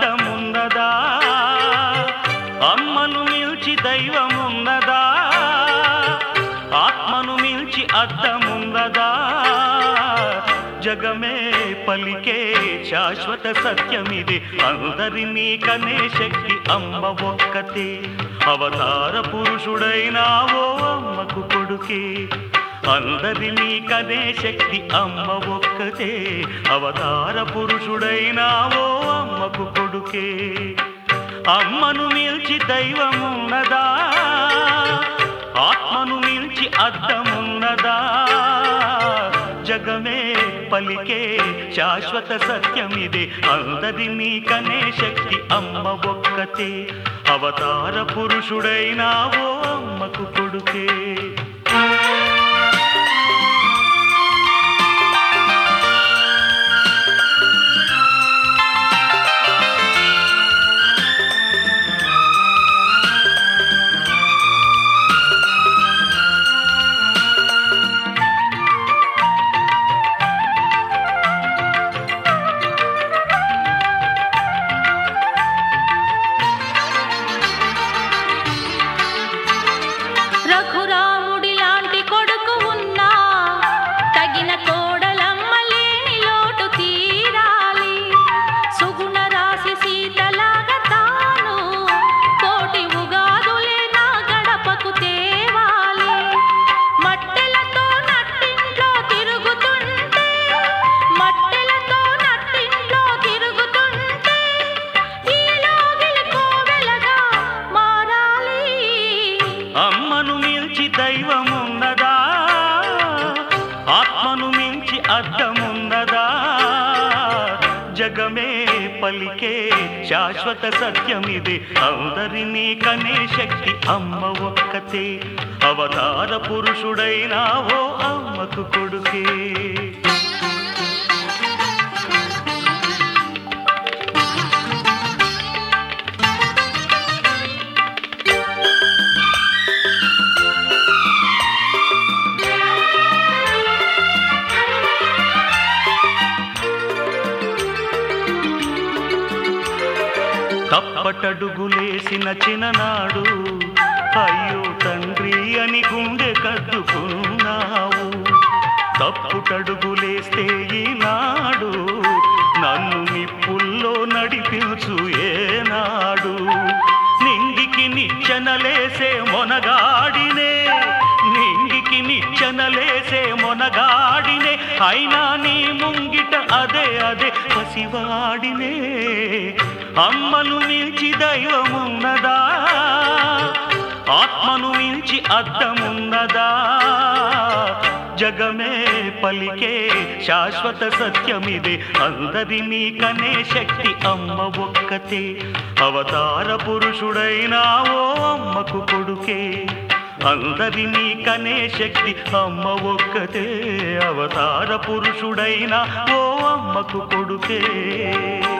అద్దమున్నదా అమ్మను మిల్చి దైవమున్నదా ఆత్మను మిల్చి అద్దమున్నదా జగమే పలికే శాశ్వత సత్యమిది అందరినీ కనే శక్తి అమ్మ ఒక్కతే అవతార పురుషుడైనావో అమ్మకు కొడుకే అందరినీ కనే శక్తి అమ్మ ఒక్కతే అవతార పురుషుడైనావో అమ్మకు కొడుకే అమ్మను మిల్చి దైవమున్నదా ఆత్మను మిల్చి అద్దమున్నదా జగమే పలికే శాశ్వత సత్యమిదే అందరినీ కనే శక్తి అమ్మ ఒక్కతే అవతార పురుషుడైనావో అమ్మకు కొడుకే రఘురాముడి లాంటి కొడుకు ఉన్నా తగిన కోడలమ్మ లేని లోటు తీరాలి సుగుణ రాసి సీతలాగా తాను కోటి ఉగాదులే నా గడపకు తేవాలి మట్టెలతో నట్టింట్లో తిరుగుతుంటే మట్టెలతో నట్టింట్లో తిరుగుతుంటే ఈ లోగిలి కోవెలగా మారాలి అమ్మను మించి దైవమున్నదా ఆత్మను మించి అర్థమున్నదా జగమే పలికే శాశ్వత సత్యమిది అందరినీ కనే శక్తి అమ్మ ఒక్కతే అవతార పురుషుడైనావో అమ్మకు కొడుకే తప్పటడుగులేసిన చిన్ననాడు అయ్యో తండ్రి అని గుండె కద్దుకున్నావు తప్పుటడుగులేస్తే ఈనాడు నన్ను నిప్పుల్లో నడిపించు ఏనాడు నింగికి నిచ్చెనలేసే మొనగాడినే నింగికి నిచ్చెనలేసే మొనగాడినే అయినా నీ ముంగిట అదే అదే పసివాడినే అమ్మను మించి దైవమున్నదా ఆత్మను మించి అద్దమున్నదా జగమే పలికే శాశ్వత సత్యమిదే అందరినీ కనే శక్తి అమ్మ ఒక్కతే అవతార పురుషుడైనావో అమ్మకు కొడుకే అందరినీ కనే శక్తి అమ్మ ఒక్కతే అవతార పురుషుడైనా ఓ అమ్మకు కొడుకే